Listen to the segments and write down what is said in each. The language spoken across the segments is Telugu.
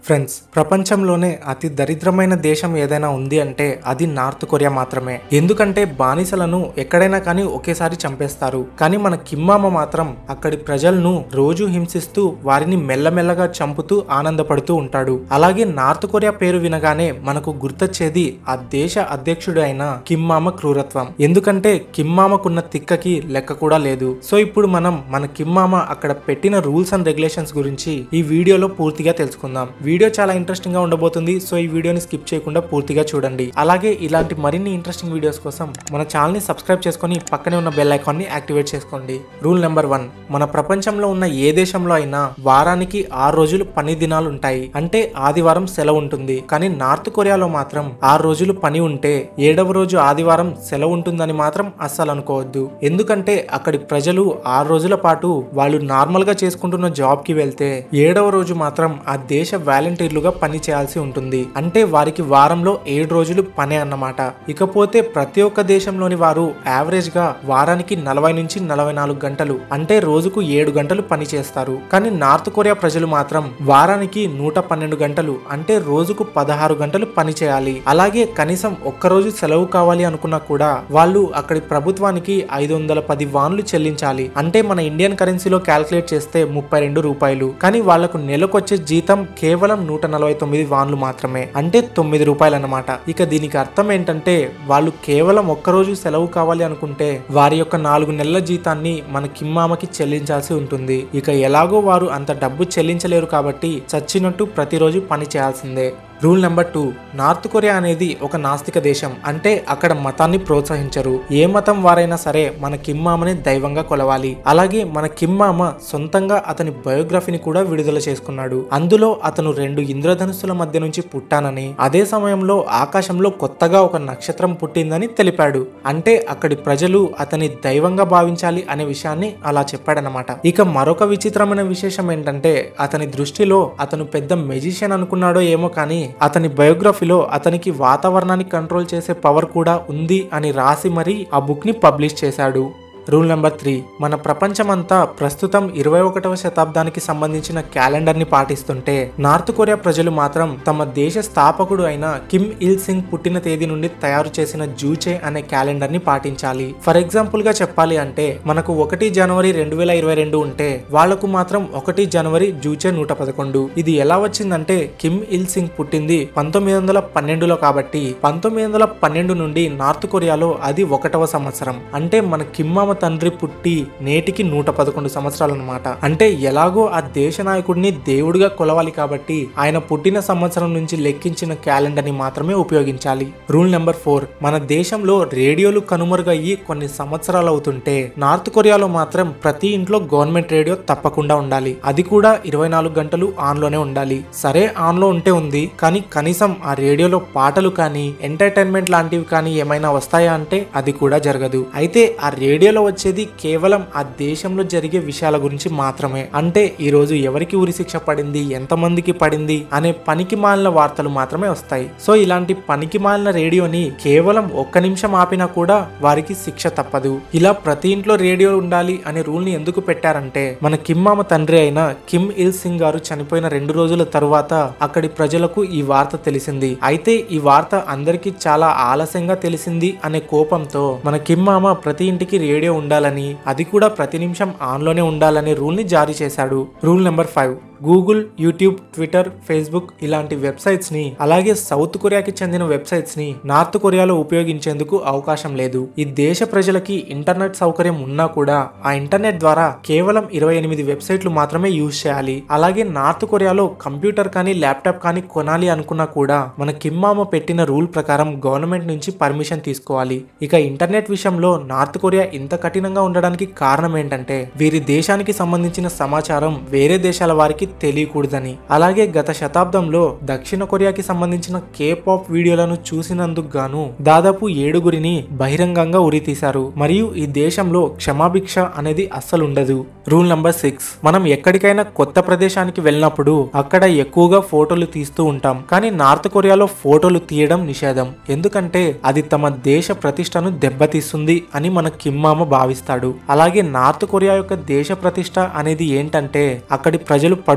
ఫ్రెండ్స్ ప్రపంచంలోనే అతి దరిద్రమైన దేశం ఏదైనా ఉంది అంటే అది నార్త్ కొరియా మాత్రమే ఎందుకంటే బానిసలను ఎక్కడైనా కానీ ఒకేసారి చంపేస్తారు కానీ మన కిమ్మామ మాత్రం అక్కడి ప్రజలను రోజు హింసిస్తూ వారిని మెల్లమెల్లగా చంపుతూ ఆనందపడుతూ ఉంటాడు అలాగే నార్త్ కొరియా పేరు వినగానే మనకు గుర్తొచ్చేది ఆ దేశ అధ్యక్షుడు అయిన కిమ్మామ క్రూరత్వం ఎందుకంటే కిమ్మామకున్న తిక్కకి లెక్క కూడా లేదు సో ఇప్పుడు మనం మన కిమ్మామ అక్కడ పెట్టిన రూల్స్ అండ్ రెగ్యులేషన్స్ గురించి ఈ వీడియోలో పూర్తిగా తెలుసుకుందాం వీడియో చాలా ఇంట్రెస్టింగ్ గా ఉండబోతుంది సో ఈ వీడియోని స్కిప్ చేయకుండా పూర్తిగా చూడండి అలాగే ఇలాంటి మరిన్ని ఇంట్రెస్టింగ్ వీడియోస్ కోసం మన ఛానల్ ని సబ్స్క్రైబ్ చేసుకొని పక్కనే ఉన్న బెల్ ఐకాన్ ని యాక్టివేట్ చేసుకోండి రూల్ నెంబర్ వన్ మన ప్రపంచంలో ఉన్న ఏ దేశంలో అయినా వారానికి ఆరు రోజులు పని దినాలు ఉంటాయి అంటే ఆదివారం సెలవు ఉంటుంది కానీ నార్త్ కొరియాలో మాత్రం ఆరు రోజులు పని ఉంటే ఏడవ రోజు ఆదివారం సెలవు ఉంటుందని మాత్రం అస్సలు అనుకోవద్దు ఎందుకంటే అక్కడి ప్రజలు ఆరు రోజుల పాటు వాళ్ళు నార్మల్ గా చేసుకుంటున్న జాబ్ కి వెళ్తే ఏడవ రోజు మాత్రం ఆ దేశ వాలంటీర్లుగా పని చేయాల్సి ఉంటుంది అంటే వారికి వారంలో ఏడు రోజులు పనే అన్నమాట ఇకపోతే ప్రతి ఒక్క దేశంలోని వారు యావరేజ్ గా వారానికి నలభై నుంచి నలభై నాలుగు గంటలు అంటే రోజుకు ఏడు గంటలు పని చేస్తారు కానీ నార్త్ కొరియా ప్రజలు మాత్రం వారానికి నూట పన్నెండు గంటలు అంటే రోజుకు పదహారు గంటలు పని చేయాలి అలాగే కనీసం ఒక్కరోజు సెలవు కావాలి అనుకున్నా కూడా వాళ్ళు అక్కడి ప్రభుత్వానికి ఐదు వందల పది వాన్లు చెల్లించాలి అంటే మన ఇండియన్ కరెన్సీలో క్యాల్కులేట్ చేస్తే ముప్పై రెండు రూపాయలు కానీ వాళ్లకు నెలకొచ్చే జీతం కేవలం నూట నలభై తొమ్మిది వాన్లు మాత్రమే అంటే తొమ్మిది రూపాయలు అన్నమాట ఇక దీనికి అర్థం ఏంటంటే వాళ్ళు కేవలం ఒక్కరోజు సెలవు కావాలి అనుకుంటే వారి యొక్క నాలుగు నెలల జీతాన్ని మన కిమ్మామకి చెల్లించాల్సి ఉంటుంది ఇక ఎలాగో వారు అంత డబ్బు చెల్లించలేరు కాబట్టి చచ్చినట్టు ప్రతిరోజు పని చేయాల్సిందే rule number two North Korea అనేది ఒక నాస్తిక దేశం అంటే అక్కడ మతాన్ని ప్రోత్సహించరు ఏ మతం వారైనా సరే మన కిమ్మామని దైవంగా కొలవాలి అలాగే మన కిమ్మామ సొంతంగా అతని బయోగ్రఫీని కూడా విడుదల చేసుకున్నాడు అందులో అతను రెండు ఇంద్రధనుస్సుల మధ్య నుంచి పుట్టానని అదే సమయంలో ఆకాశంలో కొత్తగా ఒక నక్షత్రం పుట్టిందని తెలిపాడు అంటే అక్కడి ప్రజలు అతని దైవంగా భావించాలి అనే విషయాన్ని అలా చెప్పాడనమాట ఇక మరొక విచిత్రమైన విశేషం ఏంటంటే అతని దృష్టిలో అతను పెద్ద మెజిషియన్ అనుకున్నాడో ఏమో కానీ అతని బయోగ్రఫీలో అతనికి వాతావరణాన్ని కంట్రోల్ చేసే పవర్ కూడా ఉంది అని రాసి మరీ ఆ బుక్ ని పబ్లిష్ చేశాడు రూల్ నెంబర్ త్రీ మన ప్రపంచమంతా ప్రస్తుతం ఇరవై ఒకటవ శతాబ్దానికి సంబంధించిన క్యాలెండర్ ని పాటిస్తుంటే నార్త్ కొరియా ప్రజలు మాత్రం తమ దేశ స్థాపకుడు అయిన కిమ్ ఇల్ సింగ్ పుట్టిన తేదీ నుండి తయారు చేసిన జూచే అనే క్యాలెండర్ ని పాటించాలి ఫర్ ఎగ్జాంపుల్ గా చెప్పాలి అంటే మనకు ఒకటి జనవరి రెండు వేల ఇరవై రెండు ఉంటే వాళ్లకు మాత్రం ఒకటి జనవరి జూచే నూట పదకొండు ఇది ఎలా వచ్చిందంటే కిమ్ ఇల్ సింగ్ పుట్టింది పంతొమ్మిది వందల పన్నెండులో కాబట్టి పంతొమ్మిది వందల పన్నెండు నుండి నార్త్ కొరియాలో అది ఒకటవ సంవత్సరం అంటే మన కిమ్మామ తండ్రి పుట్టి నేటికి నూట పదకొండు సంవత్సరాలు అనమాట అంటే ఎలాగో ఆ దేశ నాయకుడిని దేవుడిగా కొలవాలి కాబట్టి ఆయన పుట్టిన సంవత్సరం నుంచి లెక్కించిన క్యాలెండర్ ని మాత్రమే ఉపయోగించాలి రూల్ నెంబర్ ఫోర్ మన దేశంలో రేడియోలు కనుమరుగయ్యి కొన్ని సంవత్సరాలు అవుతుంటే నార్త్ కొరియాలో మాత్రం ప్రతి ఇంట్లో గవర్నమెంట్ రేడియో తప్పకుండా ఉండాలి అది కూడా ఇరవై నాలుగు గంటలు ఆన్ లోనే ఉండాలి సరే ఆన్ లో ఉంటే ఉంది కానీ కనీసం ఆ రేడియోలో పాటలు కానీ ఎంటర్టైన్మెంట్ లాంటివి కానీ ఏమైనా వస్తాయా అంటే అది కూడా జరగదు అయితే ఆ రేడియోలో వచ్చేది కేవలం ఆ దేశంలో జరిగే విషయాల గురించి మాత్రమే అంటే ఈ రోజు ఎవరికి ఉరి శిక్ష పడింది ఎంతమందికి పడింది అనే పనికి మాలిన వార్తలు మాత్రమే వస్తాయి సో ఇలాంటి పనికి మాలిన రేడియోని కేవలం ఒక్క నిమిషం ఆపినా కూడా వారికి శిక్ష తప్పదు ఇలా ప్రతి ఇంట్లో రేడియో ఉండాలి అనే రూల్ ని ఎందుకు పెట్టారంటే మన కిమ్మామ తండ్రి అయిన కిమ్ ఇల్ సింగ్ గారు చనిపోయిన రెండు రోజుల తరువాత అక్కడి ప్రజలకు ఈ వార్త తెలిసింది అయితే ఈ వార్త అందరికీ చాలా ఆలస్యంగా తెలిసింది అనే కోపంతో మన కిమ్మామ ప్రతి ఇంటికి రేడియో ఉండాలని అది కూడా ప్రతి నిమిషం ఆన్లోనే ఉండాలనే రూల్ ని జారీ చేశాడు rule number five Google YouTube Twitter Facebook ఇలాంటి వెబ్సైట్స్ ని అలాగే సౌత్ కొరియాకి చెందిన వెబ్సైట్స్ ని నార్త్ కొరియాలో ఉపయోగించేందుకు అవకాశం లేదు ఈ దేశ ప్రజలకి ఇంటర్నెట్ సౌకర్యం ఉన్నా కూడా ఆ ఇంటర్నెట్ ద్వారా కేవలం ఇరవై ఎనిమిది వెబ్సైట్లు మాత్రమే యూజ్ చేయాలి అలాగే నార్త్ కొరియాలో కంప్యూటర్ కానీ ల్యాప్టాప్ కానీ కొనాలి అనుకున్నా కూడా మన కిమ్మామ పెట్టిన రూల్ ప్రకారం గవర్నమెంట్ నుంచి పర్మిషన్ తీసుకోవాలి ఇక ఇంటర్నెట్ విషయంలో నార్త్ కొరియా ఇంత కఠినంగా ఉండడానికి కారణం ఏంటంటే వీరి దేశానికి సంబంధించిన సమాచారం వేరే దేశాల వారికి తెలియకూడదని అలాగే గత శతాబ్దంలో దక్షిణ కొరియాకి సంబంధించిన కే పాప్ వీడియోలను చూసినందుకు గాను దాదాపు ఏడుగురిని బహిరంగంగా ఉరి తీశారు మరియు ఈ దేశంలో క్షమాభిక్ష అనేది అస్సలు ఉండదు రూల్ నంబర్ సిక్స్ మనం ఎక్కడికైనా కొత్త ప్రదేశానికి వెళ్ళినప్పుడు అక్కడ ఎక్కువగా ఫోటోలు తీస్తూ ఉంటాం కానీ నార్త్ కొరియాలో ఫోటోలు తీయడం నిషేధం ఎందుకంటే అది తమ దేశ ప్రతిష్టను దెబ్బతీస్తుంది అని మన కిమ్మామ భావిస్తాడు అలాగే నార్త్ కొరియా యొక్క దేశ ప్రతిష్ట అనేది ఏంటంటే అక్కడి ప్రజలు పడు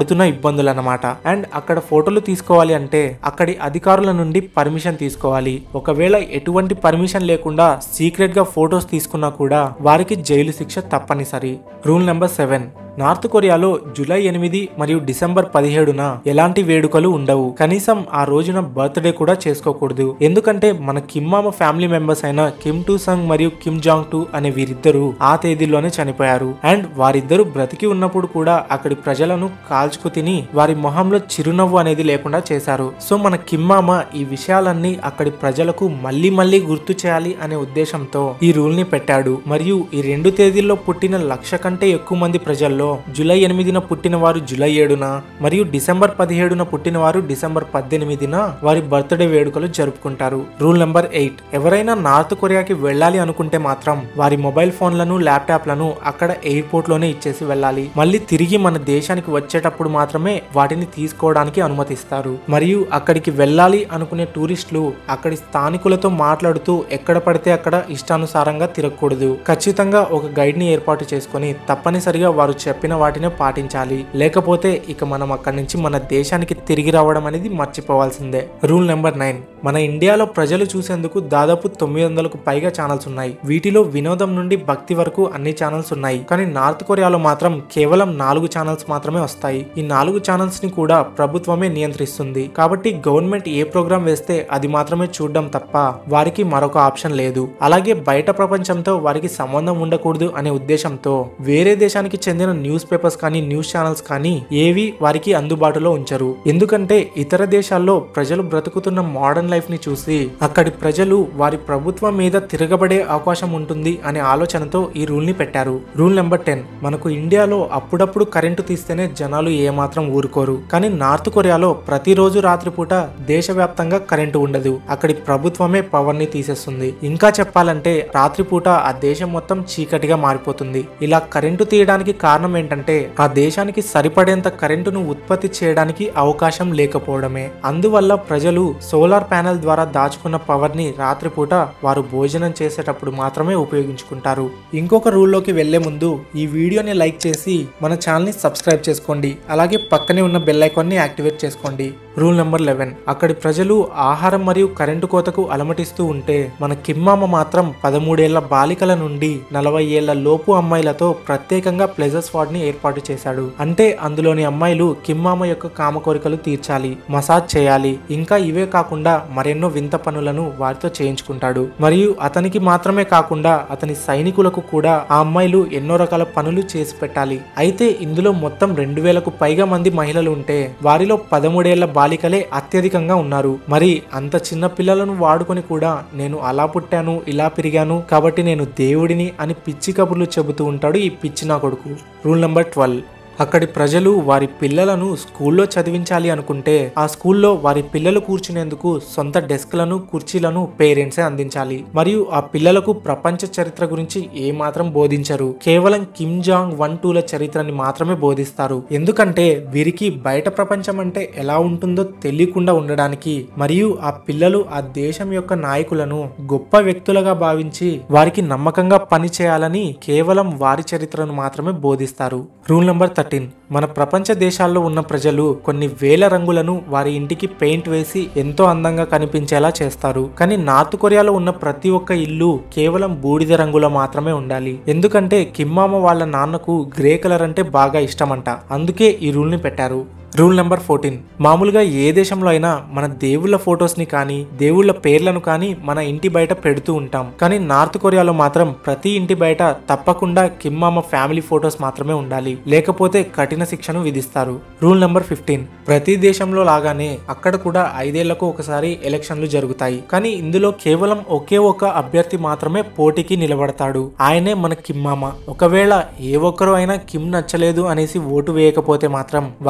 పడుతున్న ఇబ్బందులు అన్నమాట అండ్ అక్కడ ఫోటోలు తీసుకోవాలి అంటే అక్కడి అధికారుల నుండి పర్మిషన్ తీసుకోవాలి ఒకవేళ ఎటువంటి పర్మిషన్ లేకుండా సీక్రెట్ గా ఫొటోస్ తీసుకున్నా కూడా వారికి జైలు శిక్ష తప్పనిసరి రూల్ నెంబర్ సెవెన్ నార్త్ కొరియాలో జూలై ఎనిమిది మరియు డిసెంబర్ పదిహేడున ఎలాంటి వేడుకలు ఉండవు కనీసం ఆ రోజున బర్త్డే కూడా చేసుకోకూడదు ఎందుకంటే మన కిమ్మామ ఫ్యామిలీ మెంబర్స్ అయిన కిమ్ టు సంగ్ మరియు కిమ్ జాంగ్ టు అనే వీరిద్దరూ ఆ తేదీలోనే చనిపోయారు అండ్ వారిద్దరూ బ్రతికి ఉన్నప్పుడు కూడా అక్కడి ప్రజలను కాల్చుకు తిని వారి మొహంలో చిరునవ్వు అనేది లేకుండా చేశారు సో మన కిమ్మామ ఈ విషయాలన్నీ అక్కడి ప్రజలకు మళ్ళీ మళ్ళీ గుర్తు చేయాలి అనే ఉద్దేశంతో ఈ రూల్ ని పెట్టాడు మరియు ఈ రెండు తేదీల్లో పుట్టిన లక్ష కంటే ఎక్కువ మంది ప్రజల్లో జూలై ఎనిమిదిన పుట్టిన వారు జూలై ఏడున మరియు డిసెంబర్ పదిహేడున పుట్టిన వారు డిసెంబర్ పద్దెనిమిదిన వారి బర్త్డే వేడుకలు జరుపుకుంటారు రూల్ నెంబర్ ఎయిట్ ఎవరైనా నార్త్ కొరియాకి వెళ్ళాలి అనుకుంటే మాత్రం వారి మొబైల్ ఫోన్లను ల్యాప్టాప్లను అక్కడ ఎయిర్పోర్ట్ లోనే ఇచ్చేసి వెళ్ళాలి మళ్ళీ తిరిగి మన దేశానికి వచ్చేటప్పుడు మాత్రమే వాటిని తీసుకోవడానికి అనుమతిస్తారు మరియు అక్కడికి వెళ్ళాలి అనుకునే టూరిస్టులు అక్కడి స్థానికులతో మాట్లాడుతూ ఎక్కడ పడితే అక్కడ ఇష్టానుసారంగా తిరగకూడదు ఖచ్చితంగా ఒక గైడ్ ని ఏర్పాటు చేసుకొని తప్పనిసరిగా వారు చెప్పిన వాటినే పాటించాలి లేకపోతే ఇక మనం అక్కడి నుంచి మన దేశానికి తిరిగి రావడం అనేది మర్చిపోవాల్సిందే రూల్ నెంబర్ నైన్ మన ఇండియాలో ప్రజలు చూసేందుకు దాదాపు తొమ్మిది వందలకు పైగా ఛానల్స్ ఉన్నాయి వీటిలో వినోదం నుండి భక్తి వరకు అన్ని ఛానల్స్ ఉన్నాయి కానీ నార్త్ కొరియాలో మాత్రం కేవలం నాలుగు ఛానల్స్ మాత్రమే వస్తాయి ఈ నాలుగు ఛానల్స్ ని కూడా ప్రభుత్వమే నియంత్రిస్తుంది కాబట్టి గవర్నమెంట్ ఏ ప్రోగ్రామ్ వేస్తే అది మాత్రమే చూడడం తప్ప వారికి మరొక ఆప్షన్ లేదు అలాగే బయట ప్రపంచంతో వారికి సంబంధం ఉండకూడదు అనే ఉద్దేశంతో వేరే దేశానికి చెందిన న్యూస్ పేపర్స్ కానీ న్యూస్ ఛానల్స్ కానీ ఏవి వారికి అందుబాటులో ఉంచరు ఎందుకంటే ఇతర దేశాల్లో ప్రజలు బ్రతుకుతున్న మోడర్న్ లైఫ్ ని చూసి అక్కడి ప్రజలు వారి ప్రభుత్వం మీద తిరగబడే అవకాశం ఉంటుంది అనే ఆలోచనతో ఈ రూల్ ని పెట్టారు రూల్ నెంబర్ టెన్ మనకు ఇండియాలో అప్పుడప్పుడు కరెంటు తీస్తేనే జనాలు ఏమాత్రం ఊరుకోరు కానీ నార్త్ కొరియాలో ప్రతిరోజు రాత్రిపూట దేశవ్యాప్తంగా కరెంటు ఉండదు అక్కడి ప్రభుత్వమే పవర్ ని తీసేస్తుంది ఇంకా చెప్పాలంటే రాత్రిపూట ఆ దేశం మొత్తం చీకటిగా మారిపోతుంది ఇలా కరెంటు తీయడానికి కారణం ఏంటంటే ఆ దేశానికి సరిపడేంత కరెంటును ఉత్పత్తి చేయడానికి అవకాశం లేకపోవడమే అందువల్ల ప్రజలు సోలార్ ప్యానెల్ ద్వారా దాచుకున్న పవర్ ని రాత్రిపూట వారు భోజనం చేసేటప్పుడు మాత్రమే ఉపయోగించుకుంటారు ఇంకొక రూల్లోకి వెళ్లే ముందు ఈ వీడియోని లైక్ చేసి మన ఛానల్ ని సబ్స్క్రైబ్ చేసుకోండి అలాగే పక్కనే ఉన్న బెల్ ఐకాన్ ని యాక్టివేట్ చేసుకోండి రూల్ నెంబర్ లెవెన్ అక్కడి ప్రజలు ఆహారం మరియు కరెంటు కోతకు అలమటిస్తూ ఉంటే మన కిమ్మామ మాత్రం పదమూడేళ్ల బాలికల నుండి నలభై ఏళ్ల లోపు అమ్మాయిలతో ప్రత్యేకంగా ప్లెజర్ స్పాట్ ని ఏర్పాటు చేశాడు అంటే అందులోని అమ్మాయిలు కిమ్మామ యొక్క కామ కోరికలు తీర్చాలి మసాజ్ చేయాలి ఇంకా ఇవే కాకుండా మరెన్నో వింత పనులను వారితో చేయించుకుంటాడు మరియు అతనికి మాత్రమే కాకుండా అతని సైనికులకు కూడా ఆ అమ్మాయిలు ఎన్నో రకాల పనులు చేసి పెట్టాలి అయితే ఇందులో మొత్తం రెండు వేలకు పైగా మంది మహిళలు ఉంటే వారిలో పదమూడేళ్ల బాలికలే అత్యధికంగా ఉన్నారు మరి అంత చిన్న పిల్లలను వాడుకొని కూడా నేను అలా పుట్టాను ఇలా పెరిగాను కాబట్టి నేను దేవుడిని అని పిచ్చి కబుర్లు చెబుతూ ఉంటాడు ఈ పిచ్చి నా కొడుకు రూల్ నెంబర్ ట్వెల్వ్ అక్కడి ప్రజలు వారి పిల్లలను స్కూల్లో చదివించాలి అనుకుంటే ఆ స్కూల్లో వారి పిల్లలు కూర్చునేందుకు సొంత డెస్క్లను కుర్చీలను పేరెంట్సే అందించాలి మరియు ఆ పిల్లలకు ప్రపంచ చరిత్ర గురించి ఏమాత్రం బోధించరు కేవలం కిమ్ జాంగ్ వన్ టూల చరిత్రని మాత్రమే బోధిస్తారు ఎందుకంటే వీరికి బయట ప్రపంచం అంటే ఎలా ఉంటుందో తెలియకుండా ఉండడానికి మరియు ఆ పిల్లలు ఆ దేశం యొక్క నాయకులను గొప్ప వ్యక్తులుగా భావించి వారికి నమ్మకంగా పని చేయాలని కేవలం వారి చరిత్రను మాత్రమే బోధిస్తారు రూల్ నెంబర్ థర్టీన్ మన ప్రపంచ దేశాల్లో ఉన్న ప్రజలు కొన్ని వేల రంగులను వారి ఇంటికి పెయింట్ వేసి ఎంతో అందంగా కనిపించేలా చేస్తారు కానీ నార్త్ కొరియాలో ఉన్న ప్రతి ఒక్క ఇల్లు కేవలం బూడిద రంగులో మాత్రమే ఉండాలి ఎందుకంటే కిమ్మామ వాళ్ళ నాన్నకు గ్రే కలర్ అంటే బాగా ఇష్టమంట అందుకే ఈ రూల్ ని పెట్టారు రూల్ నెంబర్ ఫోర్టీన్ మామూలుగా ఏ దేశంలో అయినా మన దేవుళ్ళ ఫొటోస్ ని కానీ దేవుళ్ళ పేర్లను కానీ మన ఇంటి బయట పెడుతూ ఉంటాం కానీ నార్త్ కొరియాలో మాత్రం ప్రతి ఇంటి బయట తప్పకుండా కిమ్మామ ఫ్యామిలీ ఫొటోస్ మాత్రమే ఉండాలి లేకపోతే కఠిన శిక్షను విధిస్తారు రూల్ నెంబర్ ఫిఫ్టీన్ ప్రతి దేశంలో లాగానే అక్కడ కూడా ఐదేళ్లకు ఒకసారి ఎలక్షన్లు జరుగుతాయి కానీ ఇందులో కేవలం ఒకే ఒక అభ్యర్థి మాత్రమే పోటీకి నిలబడతాడు ఆయనే మన కిమ్మామ ఒకవేళ ఏ ఒక్కరు అయినా కిమ్ నచ్చలేదు అనేసి ఓటు వేయకపోతే మాత్రం వారి పరిస్థితి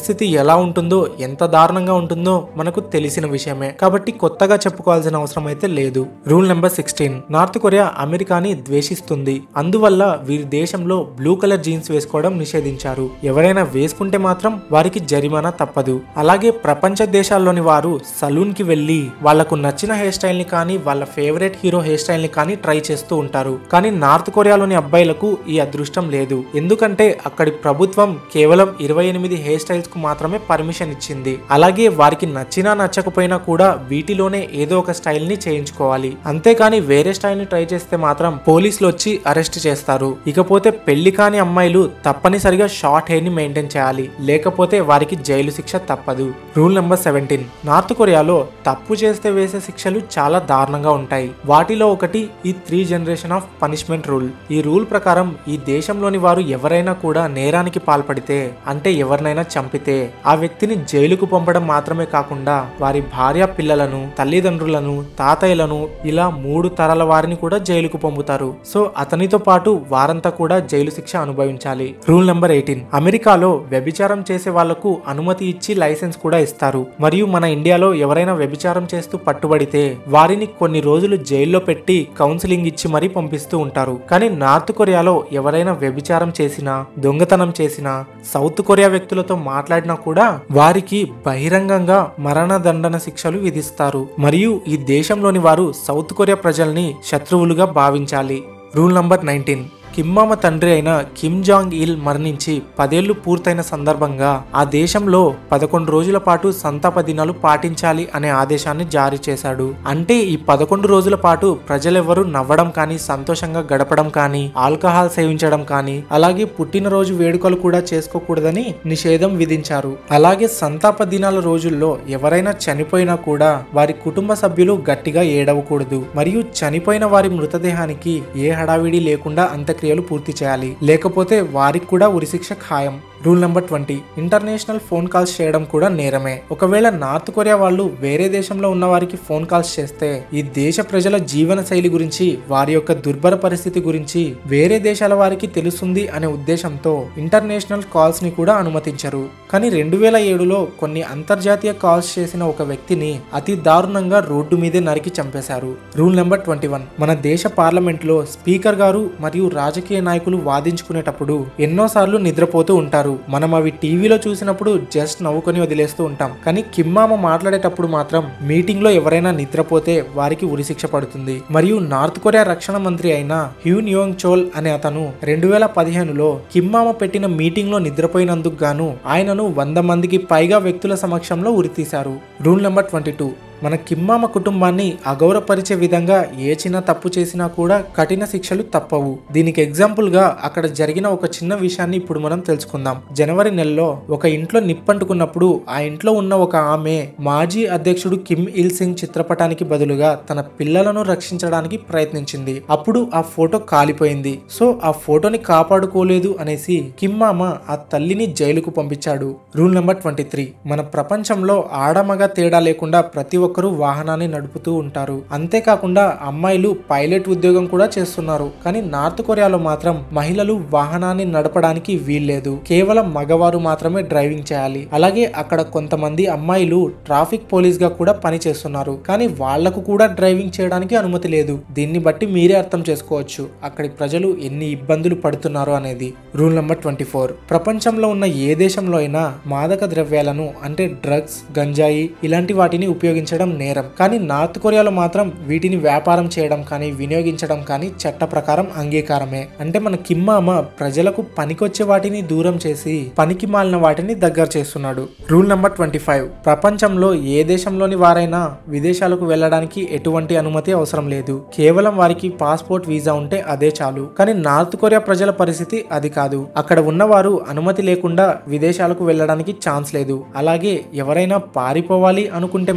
పరిస్థితి ఎలా ఉంటుందో ఎంత దారుణంగా ఉంటుందో మనకు తెలిసిన విషయమే కాబట్టి కొత్తగా చెప్పుకోవాల్సిన అవసరం అయితే లేదు rule number sixteen North Korea అమెరికాని ద్వేషిస్తుంది అందువల్ల వీరి దేశంలో బ్లూ కలర్ జీన్స్ వేసుకోవడం నిషేధించారు ఎవరైనా వేసుకుంటే మాత్రం వారికి జరిమానా తప్పదు అలాగే ప్రపంచ దేశాల్లోని వారు సలూన్ కి వెళ్లి వాళ్లకు నచ్చిన హెయిర్ స్టైల్ ని కానీ వాళ్ళ ఫేవరెట్ హీరో హెయిర్ స్టైల్ ని కానీ ట్రై చేస్తూ ఉంటారు కానీ నార్త్ కొరియాలోని అబ్బాయిలకు ఈ అదృష్టం లేదు ఎందుకంటే అక్కడి ప్రభుత్వం కేవలం ఇరవై ఎనిమిది హెయిర్ స్టైల్స్ కు మాత్రమే పర్మిషన్ ఇచ్చింది అలాగే వారికి నచ్చినా నచ్చకపోయినా కూడా వీటిలోనే ఏదో ఒక స్టైల్ ని చేయించుకోవాలి అంతేకాని వేరే స్టైల్ ని ట్రై చేస్తే మాత్రం పోలీసులు వచ్చి అరెస్ట్ చేస్తారు ఇకపోతే పెళ్లి కాని అమ్మాయిలు తప్పనిసరిగా షార్ట్ హెయిర్ ని మెయింటైన్ చేయాలి లేకపోతే వారికి జైలు శిక్ష తప్పదు రూల్ నెంబర్ సెవెంటీన్ నార్త్ కొరియాలో తప్పు చేస్తే వేసే శిక్షలు చాలా దారుణంగా ఉంటాయి వాటిలో ఒకటి ఈ three generation of punishment rule ఈ రూల్ ప్రకారం ఈ దేశంలోని వారు ఎవరైనా కూడా నేరానికి పాల్పడితే అంటే ఎవరినైనా చంపితే ఆ వ్యక్తిని జైలుకు పంపడం మాత్రమే కాకుండా వారి భార్య పిల్లలను తల్లిదండ్రులను తాతయ్యలను ఇలా మూడు తరాల వారిని కూడా జైలుకు పంపుతారు సో అతనితో పాటు వారంతా కూడా జైలు శిక్ష అనుభవించాలి రూల్ నెంబర్ ఎయిటీన్ అమెరికాలో వ్యభిచారం చేసే వాళ్లకు అనుమతి ఇచ్చి లైసెన్స్ కూడా ఇస్తారు మరియు మన ఇండియాలో ఎవరైనా వ్యభిచారం చేస్తూ పట్టుబడితే వారిని కొన్ని రోజులు జైల్లో పెట్టి కౌన్సిలింగ్ ఇచ్చి మరీ పంపిస్తూ ఉంటారు కానీ నార్త్ కొరియాలో ఎవరైనా వ్యభిచారం చేసినా దొంగతనం చేసినా సౌత్ కొరియా వ్యక్తులతో మాట్లాడినా కూడా వారికి బహిరంగంగా మరణదండన శిక్షలు విధిస్తారు మరియు ఈ దేశంలోని వారు సౌత్ కొరియా ప్రజల్ని శత్రువులుగా భావించాలి రూల్ నంబర్ నైన్టీన్ కిమ్మామ తండ్రి అయిన కిమ్ జాంగ్ ఇల్ మరణించి పదేళ్లు పూర్తయిన సందర్భంగా ఆ దేశంలో పదకొండు రోజుల పాటు సంతాప దినాలు పాటించాలి అనే ఆదేశాన్ని జారీ చేశాడు అంటే ఈ పదకొండు రోజుల పాటు ప్రజలెవరూ నవ్వడం కానీ సంతోషంగా గడపడం కానీ ఆల్కహాల్ సేవించడం కానీ అలాగే పుట్టినరోజు వేడుకలు కూడా చేసుకోకూడదని నిషేధం విధించారు అలాగే సంతాప దినాల రోజుల్లో ఎవరైనా చనిపోయినా కూడా వారి కుటుంబ సభ్యులు గట్టిగా ఏడవకూడదు మరియు చనిపోయిన వారి మృతదేహానికి ఏ హడావిడి లేకుండా అంత్యక్రియలు పూర్తి చేయాలి లేకపోతే వారికి కూడా ఉరిశిక్ష ఖాయం rule number twenty international phone calls చేయడం కూడా నేరమే ఒకవేళ నార్త్ కొరియా వాళ్ళు వేరే దేశంలో ఉన్న వారికి ఫోన్ కాల్స్ చేస్తే ఈ దేశ ప్రజల జీవన శైలి గురించి వారి యొక్క దుర్భర పరిస్థితి గురించి వేరే దేశాల వారికి తెలుస్తుంది అనే ఉద్దేశంతో ఇంటర్నేషనల్ కాల్స్ ని కూడా అనుమతించరు కానీ రెండు వేల ఏడులో కొన్ని అంతర్జాతీయ కాల్స్ చేసిన ఒక వ్యక్తిని అతి దారుణంగా రోడ్డు మీదే నరికి చంపేశారు రూల్ నెంబర్ ట్వంటీ వన్ మన దేశ పార్లమెంట్ లో స్పీకర్ గారు మరియు రాజకీయ నాయకులు వాదించుకునేటప్పుడు ఎన్నోసార్లు నిద్రపోతూ ఉంటారు మనం అవి టీవీలో చూసినప్పుడు జస్ట్ నవ్వుకొని వదిలేస్తూ ఉంటాం కానీ కిమ్మామ మాట్లాడేటప్పుడు మాత్రం మీటింగ్ లో ఎవరైనా నిద్రపోతే వారికి ఉరిశిక్ష పడుతుంది మరియు నార్త్ కొరియా రక్షణ మంత్రి అయిన హ్యూన్ యోంగ్ చోల్ అనే అతను రెండు వేల పదిహేనులో కిమ్మామ పెట్టిన మీటింగ్ లో నిద్రపోయినందుకు గాను ఆయనను వంద మందికి పైగా వ్యక్తుల సమక్షంలో ఉరితీశారు రూల్ నెంబర్ ట్వంటీ టూ మన కిమ్మామ కుటుంబాన్ని అగౌరవపరిచే విధంగా ఏ చిన్న తప్పు చేసినా కూడా కఠిన శిక్షలు తప్పవు దీనికి ఎగ్జాంపుల్ గా అక్కడ జరిగిన ఒక చిన్న విషయాన్ని ఇప్పుడు మనం తెలుసుకుందాం జనవరి నెలలో ఒక ఇంట్లో నిప్పంటుకున్నప్పుడు ఆ ఇంట్లో ఉన్న ఒక ఆమె మాజీ అధ్యక్షుడు కిమ్ ఇల్ సింగ్ చిత్రపటానికి బదులుగా తన పిల్లలను రక్షించడానికి ప్రయత్నించింది అప్పుడు ఆ ఫోటో కాలిపోయింది సో ఆ ఫోటోని కాపాడుకోలేదు అనేసి కిమ్మామ ఆ తల్లిని జైలుకు పంపించాడు రూల్ నెంబర్ ట్వంటీ త్రీ మన ప్రపంచంలో ఆడమగ తేడా లేకుండా ప్రతి ఒక్కరూ వాహనాన్ని నడుపుతూ ఉంటారు అంతేకాకుండా అమ్మాయిలు పైలట్ ఉద్యోగం కూడా చేస్తున్నారు కానీ నార్త్ కొరియాలో మాత్రం మహిళలు వాహనాన్ని నడపడానికి వీల్లేదు కేవలం మగవారు మాత్రమే డ్రైవింగ్ చేయాలి అలాగే అక్కడ కొంతమంది అమ్మాయిలు ట్రాఫిక్ పోలీస్ గా కూడా పని చేస్తున్నారు కానీ వాళ్లకు కూడా డ్రైవింగ్ చేయడానికి అనుమతి లేదు దీన్ని బట్టి మీరే అర్థం చేసుకోవచ్చు అక్కడి ప్రజలు ఎన్ని ఇబ్బందులు పడుతున్నారు అనేది రూల్ నెంబర్ ట్వంటీ ఫోర్ ప్రపంచంలో ఉన్న ఏ దేశంలో అయినా మాదక ద్రవ్యాలను అంటే డ్రగ్స్ గంజాయి ఇలాంటి వాటిని ఉపయోగించడం నేరం కానీ నార్త్ కొరియాలో మాత్రం వీటిని వ్యాపారం చేయడం కానీ వినియోగించడం కానీ చట్ట ప్రకారం అంగీకారమే అంటే మన కిమ్మామ ప్రజలకు పనికొచ్చే వాటిని దూరం చేసి పనికి మాలిన వాటిని దగ్గర చేస్తున్నాడు రూల్ నెంబర్ ట్వంటీ ఫైవ్ ప్రపంచంలో ఏ దేశంలోని వారైనా విదేశాలకు వెళ్ళడానికి ఎటువంటి అనుమతి అవసరం లేదు కేవలం వారికి పాస్పోర్ట్ వీసా ఉంటే అదే చాలు కానీ నార్త్ కొరియా ప్రజల పరిస్థితి అది కాదు అక్కడ ఉన్నవారు అనుమతి లేకుండా విదేశాలకు వెళ్ళడానికి ఛాన్స్ లేదు అలాగే ఎవరైనా పారిపోవాలి అనుకుంటే మాత్రం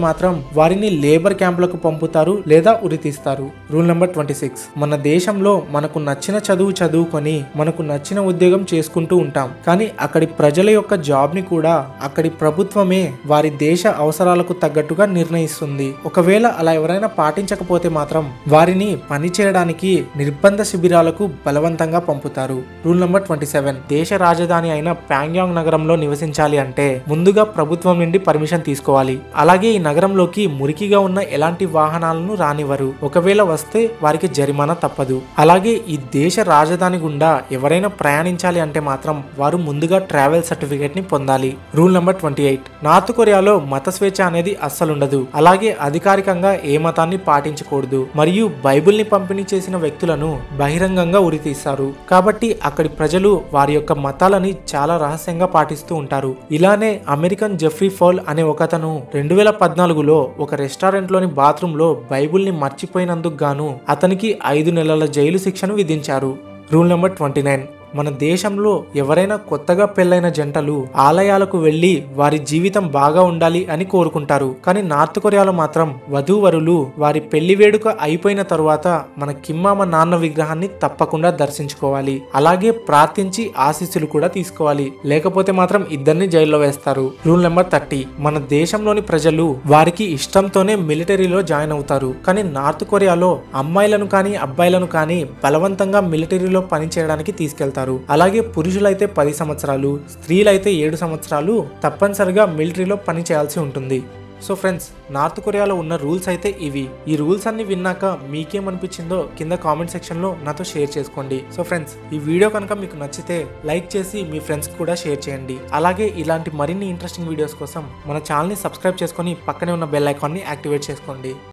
వారిని లేబర్ క్యాంపులకు పంపుతారు లేదా ఉరితీస్తారు రూల్ నెంబర్ ట్వంటీ సిక్స్ మన దేశంలో మనకు నచ్చిన చదువు చదువుకొని మనకు నచ్చిన ఉద్యోగం చేసుకుంటూ ఉంటాం కానీ అక్కడి ప్రజల యొక్క జాబ్ ని కూడా అక్కడి ప్రభుత్వమే వారి దేశ అవసరాలకు తగ్గట్టుగా నిర్ణయిస్తుంది ఒకవేళ అలా ఎవరైనా పాటించకపోతే మాత్రం వారిని పని చేయడానికి నిర్బంధ శిబిరాలకు బలవంతంగా పంపుతారు రూల్ నెంబర్ ట్వంటీ సెవెన్ దేశ రాజధాని అయిన ప్యాంగ్యాంగ్ నగరంలో నివసించాలి అంటే ముందుగా ప్రభుత్వం నుండి పర్మిషన్ తీసుకోవాలి అలాగే ఈ నగరంలోకి మురికిగా ఉన్న ఎలాంటి వాహనాలను రానివ్వరు ఒకవేళ వస్తే వారికి జరిమానా తప్పదు అలాగే ఈ దేశ రాజధాని గుండా ఎవరైనా ప్రయాణించాలి అంటే మాత్రం వారు ముందుగా ట్రావెల్ సర్టిఫికేట్ ని పొందాలి rule number twenty eight north కొరియాలో మత స్వేచ్ఛ అనేది అస్సలుండదు అలాగే అధికారికంగా ఏ మతాన్ని పాటించకూడదు మరియు బైబిల్ ని పంపిణీ చేసిన వ్యక్తులను బహిరంగంగా ఉరితీస్తారు కాబట్టి అక్కడి ప్రజలు వారి యొక్క మతాలని చాలా రహస్యంగా పాటిస్తూ ఉంటారు ఇలానే అమెరికన్ జెఫ్రీ ఫాల్ అనే ఒకతను రెండు వేల పద్నాలుగులో ఒక రెస్టారెంట్ లోని బాత్రూమ్ లో బైబిల్ ని మర్చిపోయినందుకు గాను అతనికి ఐదు నెలల జైలు శిక్షను విధించారు రూల్ నెంబర్ ట్వంటీ నైన్ మన దేశంలో ఎవరైనా కొత్తగా పెళ్ళైన జంటలు ఆలయాలకు వెళ్లి వారి జీవితం బాగా ఉండాలి అని కోరుకుంటారు కానీ నార్త్ కొరియాలో మాత్రం వధూవరులు వారి పెళ్లి వేడుక అయిపోయిన తరువాత మన కిమ్మామ నాన్న విగ్రహాన్ని తప్పకుండా దర్శించుకోవాలి అలాగే ప్రార్థించి ఆశీస్సులు కూడా తీసుకోవాలి లేకపోతే మాత్రం ఇద్దరిని జైల్లో వేస్తారు రూల్ నెంబర్ థర్టీ మన దేశంలోని ప్రజలు వారికి ఇష్టంతోనే మిలిటరీలో జాయిన్ అవుతారు కానీ నార్త్ కొరియాలో అమ్మాయిలను కానీ అబ్బాయిలను కానీ బలవంతంగా మిలిటరీలో పనిచేయడానికి తీసుకెళ్తారు అలాగే పురుషులైతే పది సంవత్సరాలు స్త్రీలైతే ఏడు సంవత్సరాలు తప్పనిసరిగా మిలిటరీలో పని చేయాల్సి ఉంటుంది సో ఫ్రెండ్స్ నార్త్ కొరియాలో ఉన్న రూల్స్ అయితే ఇవి ఈ రూల్స్ అన్ని విన్నాక మీకేమనిపించిందో కింద కామెంట్ సెక్షన్లో నాతో షేర్ చేసుకోండి సో ఫ్రెండ్స్ ఈ వీడియో కనుక మీకు నచ్చితే లైక్ చేసి మీ ఫ్రెండ్స్ కూడా షేర్ చేయండి అలాగే ఇలాంటి మరిన్ని ఇంట్రెస్టింగ్ వీడియోస్ కోసం మన ఛానల్ని సబ్స్క్రైబ్ చేసుకొని పక్కనే ఉన్న బెల్ ఐకాన్ని యాక్టివేట్ చేసుకోండి